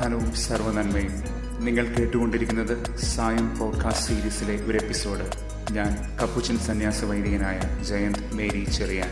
സമാധാനവും സർവ്വനന്മയും നിങ്ങൾ കേട്ടുകൊണ്ടിരിക്കുന്നത് സായം പോഡ്കാസ്റ്റ് സീരീസിലെ ഒരു എപ്പിസോഡ് ഞാൻ കപ്പുച്ചൻ സന്യാസ വൈദികനായ ജയന്ത് മേരി ചെറിയാൻ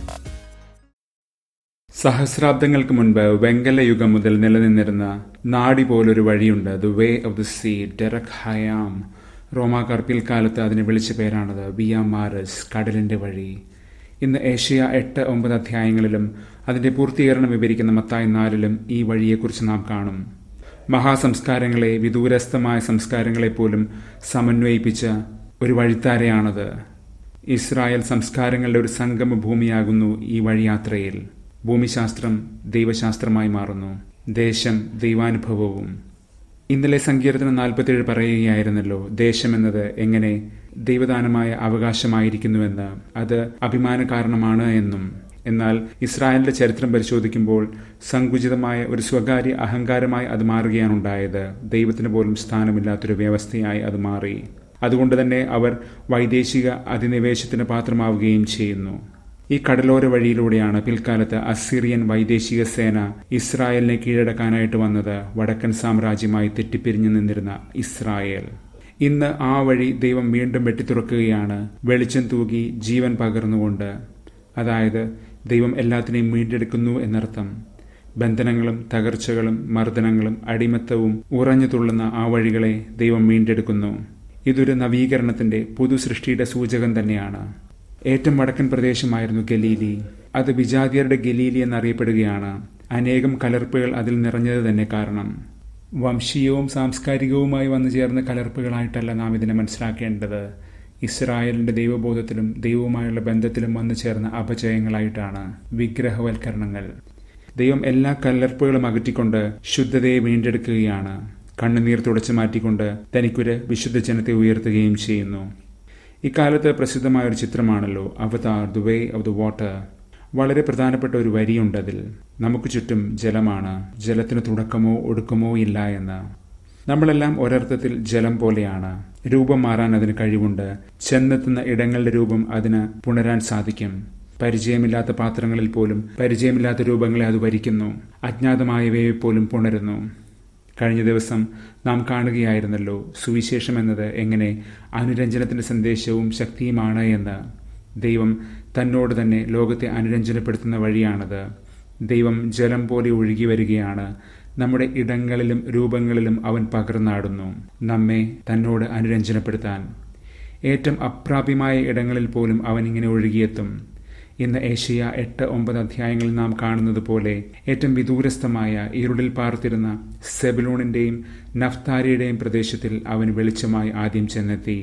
സഹസ്രാബ്ദങ്ങൾക്ക് മുൻപ് വെങ്കല യുഗം മുതൽ നിലനിന്നിരുന്ന നാടി പോലൊരു വഴിയുണ്ട് the way of the sea ഡെറക് ഹയാം റോമാക്കാർ പിൽക്കാലത്ത് അതിനെ വിളിച്ച പേരാണത് വിയ മാരസ് കടലിന്റെ വഴി ഇന്ന് ഏഷ്യ എട്ട് ഒമ്പത് അധ്യായങ്ങളിലും അതിന്റെ പൂർത്തീകരണം വിവരിക്കുന്ന മത്തായി നാലിലും ഈ വഴിയെക്കുറിച്ച് നാം കാണും മഹാസംസ്കാരങ്ങളെ വിദൂരസ്ഥമായ സംസ്കാരങ്ങളെ പോലും സമന്വയിപ്പിച്ച ഒരു വഴിത്താരയാണത് ഇസ്രായേൽ സംസ്കാരങ്ങളുടെ ഒരു സംഗമ ഭൂമിയാകുന്നു ഈ വഴിയാത്രയിൽ ഭൂമിശാസ്ത്രം ദൈവശാസ്ത്രമായി മാറുന്നു ദേശം ദൈവാനുഭവവും ഇന്നലെ സങ്കീർത്തനം നാൽപ്പത്തിയേഴ് പറയുകയായിരുന്നല്ലോ ദേശമെന്നത് എങ്ങനെ ദൈവദാനമായ അവകാശമായിരിക്കുന്നുവെന്ന് അത് അഭിമാന കാരണമാണ് എന്നും എന്നാൽ ഇസ്രായേലിന്റെ ചരിത്രം പരിശോധിക്കുമ്പോൾ സങ്കുചിതമായ ഒരു സ്വകാര്യ അഹങ്കാരമായി അത് മാറുകയാണ് ഉണ്ടായത് ദൈവത്തിന് പോലും സ്ഥാനമില്ലാത്തൊരു വ്യവസ്ഥയായി അത് മാറി അതുകൊണ്ട് തന്നെ അവർ വൈദേശിക അധിനിവേശത്തിന് പാത്രമാവുകയും ചെയ്യുന്നു ഈ കടലോര വഴിയിലൂടെയാണ് പിൽക്കാലത്ത് അസിറിയൻ വൈദേശിക സേന ഇസ്രായേലിനെ കീഴടക്കാനായിട്ട് വന്നത് വടക്കൻ സാമ്രാജ്യമായി തെറ്റിപ്പിരിഞ്ഞു നിന്നിരുന്ന ഇസ്രായേൽ ഇന്ന് ആ വഴി ദൈവം വീണ്ടും വെട്ടിത്തുറക്കുകയാണ് വെളിച്ചം തൂകി ജീവൻ പകർന്നുകൊണ്ട് അതായത് ദൈവം എല്ലാത്തിനെയും വീണ്ടെടുക്കുന്നു എന്നർത്ഥം ബന്ധനങ്ങളും തകർച്ചകളും മർദ്ദനങ്ങളും അടിമത്തവും ഉറഞ്ഞു തുള്ളുന്ന ആ വഴികളെ ദൈവം വീണ്ടെടുക്കുന്നു ഇതൊരു നവീകരണത്തിന്റെ പുതു സൃഷ്ടിയുടെ സൂചകം തന്നെയാണ് ഏറ്റവും വടക്കൻ പ്രദേശമായിരുന്നു ഗലീലി അത് വിജാതിയരുടെ ഗലീലി എന്നറിയപ്പെടുകയാണ് അനേകം കലർപ്പുകൾ അതിൽ നിറഞ്ഞത് തന്നെ കാരണം വംശീയവും സാംസ്കാരികവുമായി വന്നു ചേർന്ന കലർപ്പുകളായിട്ടല്ല നാം ഇതിനെ മനസ്സിലാക്കേണ്ടത് ഇസ്രായേലിന്റെ ദൈവബോധത്തിലും ദൈവവുമായുള്ള ബന്ധത്തിലും വന്നു ചേർന്ന അപജയങ്ങളായിട്ടാണ് വിഗ്രഹവൽക്കരണങ്ങൾ ദൈവം എല്ലാ കലർപ്പുകളും അകറ്റിക്കൊണ്ട് ശുദ്ധതയെ വീണ്ടെടുക്കുകയാണ് കണ്ണുനീർ തുടച്ചു മാറ്റിക്കൊണ്ട് തനിക്കൊരു വിശുദ്ധ ജനത്തെ ഉയർത്തുകയും ചെയ്യുന്നു ഇക്കാലത്ത് പ്രസിദ്ധമായ ഒരു ചിത്രമാണല്ലോ Avatar the way of the water വളരെ പ്രധാനപ്പെട്ട ഒരു വരിയുണ്ട് അതിൽ നമുക്ക് ചുറ്റും ജലമാണ് ജലത്തിന് തുടക്കമോ ഒടുക്കമോ ഇല്ല എന്ന് നമ്മളെല്ലാം ഒരർത്ഥത്തിൽ ജലം പോലെയാണ് രൂപം മാറാൻ അതിന് കഴിവുണ്ട് ചെന്നെത്തുന്ന ഇടങ്ങളുടെ രൂപം അതിന് പുണരാൻ സാധിക്കും പരിചയമില്ലാത്ത പാത്രങ്ങളിൽ പോലും പരിചയമില്ലാത്ത രൂപങ്ങളെ അത് വരിക്കുന്നു അജ്ഞാതമായവയെ പോലും പുണരുന്നു കഴിഞ്ഞ ദിവസം നാം കാണുകയായിരുന്നല്ലോ സുവിശേഷം എന്നത് എങ്ങനെ അനുരഞ്ജനത്തിന്റെ സന്ദേശവും ശക്തിയുമാണ് എന്ന് ദൈവം തന്നോട് തന്നെ ലോകത്തെ അനുരഞ്ജനപ്പെടുത്തുന്ന വഴിയാണത് ദൈവം ജലം പോലെ ഒഴുകി വരികയാണ് നമ്മുടെ ഇടങ്ങളിലും രൂപങ്ങളിലും അവൻ പകർന്നാടുന്നു നമ്മെ തന്നോട് അനുരഞ്ജനപ്പെടുത്താൻ ഏറ്റവും അപ്രാപ്യമായ ഇടങ്ങളിൽ പോലും അവൻ ഇങ്ങനെ ഒഴുകിയെത്തും ഇന്ന് ഏഷ്യ എട്ട് ഒമ്പത് അധ്യായങ്ങളിൽ നാം കാണുന്നത് പോലെ ഏറ്റവും വിദൂരസ്ഥമായ ഇരുളിൽ പാർത്തിരുന്ന സെബിലൂണിന്റെയും നഫ്താരിയുടെയും പ്രദേശത്തിൽ അവൻ വെളിച്ചമായി ആദ്യം ചെന്നെത്തി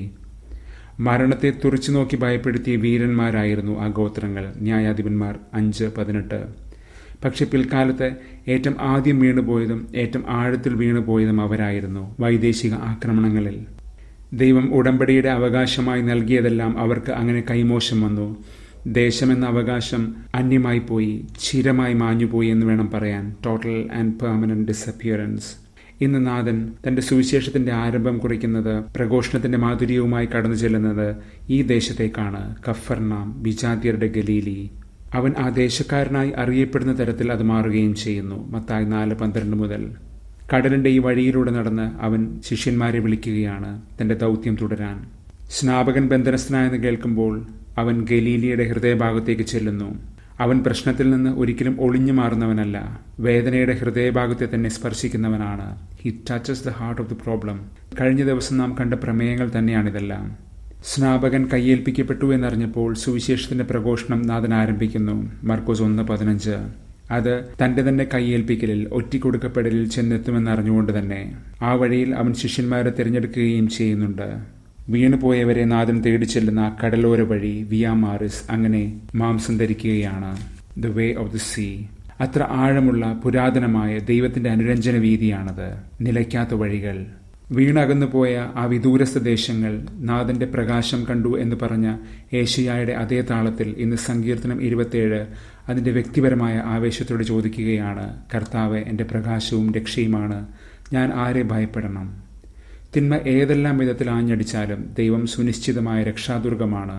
മരണത്തെ തുറച്ചു നോക്കി ഭയപ്പെടുത്തിയ വീരന്മാരായിരുന്നു ആ ഗോത്രങ്ങൾ ന്യായാധിപന്മാർ അഞ്ച് പതിനെട്ട് പക്ഷെ പിൽക്കാലത്ത് ഏറ്റവും ആദ്യം വീണുപോയതും ഏറ്റവും ആഴത്തിൽ വീണുപോയതും അവരായിരുന്നു വൈദേശിക ആക്രമണങ്ങളിൽ ദൈവം ഉടമ്പടിയുടെ അവകാശമായി നൽകിയതെല്ലാം അവർക്ക് അങ്ങനെ കൈമോശം വന്നു ദേശമെന്ന അവകാശം അന്യമായി പോയി ചിരമായി മാഞ്ഞുപോയി എന്ന് വേണം പറയാൻ ടോട്ടൽ ആൻഡ് പെർമനന്റ് ഡിസപ്പിയറൻസ് ഇന്ന് നാഥൻ തന്റെ സുവിശേഷത്തിന്റെ ആരംഭം കുറിക്കുന്നത് പ്രഘോഷണത്തിന്റെ മാധുര്യവുമായി കടന്നു ചെല്ലുന്നത് ഈ ദേശത്തേക്കാണ് കഫർനാം ബിജാതിയരുടെ ഗലീലി അവൻ ആ ദേശക്കാരനായി അറിയപ്പെടുന്ന തരത്തിൽ അത് മാറുകയും ചെയ്യുന്നു മത്തായി നാല് പന്ത്രണ്ട് മുതൽ കടലിന്റെ ഈ വഴിയിലൂടെ നടന്ന് അവൻ ശിഷ്യന്മാരെ വിളിക്കുകയാണ് തന്റെ ദൗത്യം തുടരാൻ സ്നാപകൻ ബന്ധനസ്ഥനായെന്ന് കേൾക്കുമ്പോൾ അവൻ ഗലീലിയുടെ ഹൃദയഭാഗത്തേക്ക് ചെല്ലുന്നു അവൻ പ്രശ്നത്തിൽ നിന്ന് ഒരിക്കലും ഒളിഞ്ഞു മാറുന്നവനല്ല വേദനയുടെ ഹൃദയഭാഗത്തെ തന്നെ സ്പർശിക്കുന്നവനാണ് he touches the heart of the problem കഴിഞ്ഞ ദിവസം നാം കണ്ട പ്രമേയങ്ങൾ തന്നെയാണിതെല്ലാം സ്നാപകൻ കയ്യേൽപ്പിക്കപ്പെട്ടു എന്നറിഞ്ഞപ്പോൾ സുവിശേഷത്തിന്റെ പ്രഘോഷണം നാഥൻ ആരംഭിക്കുന്നു മർക്കോസ് ഒന്ന് പതിനഞ്ച് അത് തന്റെ തന്നെ കയ്യേൽപ്പിക്കലിൽ ഒറ്റിക്കൊടുക്കപ്പെടലിൽ ചെന്നെത്തുമെന്നറിഞ്ഞുകൊണ്ട് തന്നെ ആ വഴിയിൽ അവൻ ശിഷ്യന്മാരെ തിരഞ്ഞെടുക്കുകയും ചെയ്യുന്നുണ്ട് വീണുപോയവരെ നാഥൻ തേടി ചെല്ലുന്ന കടലോര വഴി വിയാമാറിസ് അങ്ങനെ മാംസം ധരിക്കുകയാണ് the way of the sea അത്ര ആഴമുള്ള പുരാതനമായ ദൈവത്തിന്റെ അനുരഞ്ജന വീതിയാണത് നിലയ്ക്കാത്ത വഴികൾ വീണകന്നു പോയ ആ വിദൂരസ്ഥ ദേശങ്ങൾ നാഥന്റെ പ്രകാശം കണ്ടു എന്ന് പറഞ്ഞ ഏഷ്യയുടെ അതേ താളത്തിൽ ഇന്ന് സങ്കീർത്തനം ഇരുപത്തിയേഴ് അതിന്റെ വ്യക്തിപരമായ ആവേശത്തോടെ ചോദിക്കുകയാണ് കർത്താവ് എൻ്റെ പ്രകാശവും രക്ഷയുമാണ് ഞാൻ ആരെ ഭയപ്പെടണം തിന്മ ഏതെല്ലാം വിധത്തിൽ ആഞ്ഞടിച്ചാലും ദൈവം സുനിശ്ചിതമായ രക്ഷാദുർഗമാണ്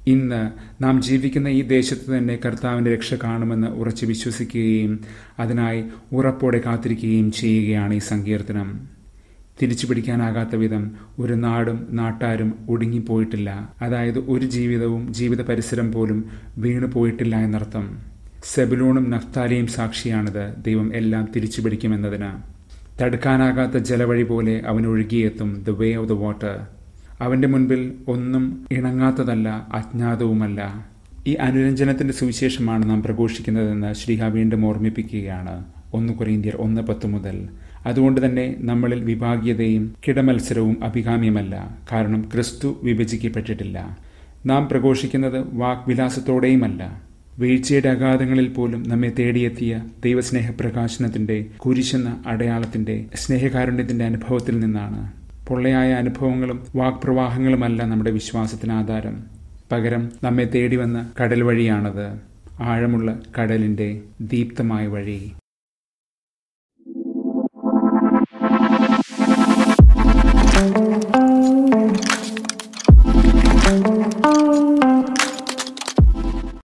ഇന്ന് നാം ജീവിക്കുന്ന ഈ ദേശത്ത് തന്നെ കർത്താവിൻ്റെ രക്ഷ കാണുമെന്ന് ഉറച്ചു വിശ്വസിക്കുകയും അതിനായി ഉറപ്പോടെ കാത്തിരിക്കുകയും ചെയ്യുകയാണ് ഈ സങ്കീർത്തനം തിരിച്ചു പിടിക്കാനാകാത്ത വിധം ഒരു നാടും നാട്ടാരും ഒടുങ്ങിപ്പോയിട്ടില്ല അതായത് ഒരു ജീവിതവും ജീവിത പരിസരം പോലും വീണു പോയിട്ടില്ല എന്നർത്ഥം സെബലൂണും നഫ്താലിയും സാക്ഷിയാണിത് ദൈവം എല്ലാം തിരിച്ചു പിടിക്കുമെന്നതിന് തടുക്കാനാകാത്ത ജലവഴി പോലെ അവൻ ഒഴുകിയെത്തും the way of the water അവന്റെ മുൻപിൽ ഒന്നും ഇണങ്ങാത്തതല്ല അജ്ഞാതവുമല്ല ഈ അനുരഞ്ജനത്തിന്റെ സുവിശേഷമാണ് നാം പ്രഘോഷിക്കുന്നതെന്ന് ശ്രീഹ വീണ്ടും ഓർമ്മിപ്പിക്കുകയാണ് ഒന്ന് കൊറീന്ത്യർ ഒന്ന് പത്ത് മുതൽ അതുകൊണ്ട് തന്നെ നമ്മളിൽ വിഭാഗീയതയും കിടമത്സരവും അഭികാമ്യമല്ല കാരണം ക്രിസ്തു വിഭജിക്കപ്പെട്ടിട്ടില്ല നാം പ്രഘോഷിക്കുന്നത് വാക്വിലാസത്തോടെയുമല്ല വീഴ്ചയുടെ അഗാധങ്ങളിൽ പോലും നമ്മെ തേടിയെത്തിയ ദൈവസ്നേഹ പ്രകാശനത്തിന്റെ കുരിശെന്ന അടയാളത്തിന്റെ സ്നേഹകാരുണ്യത്തിന്റെ അനുഭവത്തിൽ നിന്നാണ് പൊള്ളയായ അനുഭവങ്ങളും വാക്പ്രവാഹങ്ങളുമല്ല നമ്മുടെ വിശ്വാസത്തിന് ആധാരം പകരം നമ്മെ തേടി വന്ന കടൽ വഴിയാണത് ആഴമുള്ള കടലിന്റെ ദീപ്തമായ വഴി thank you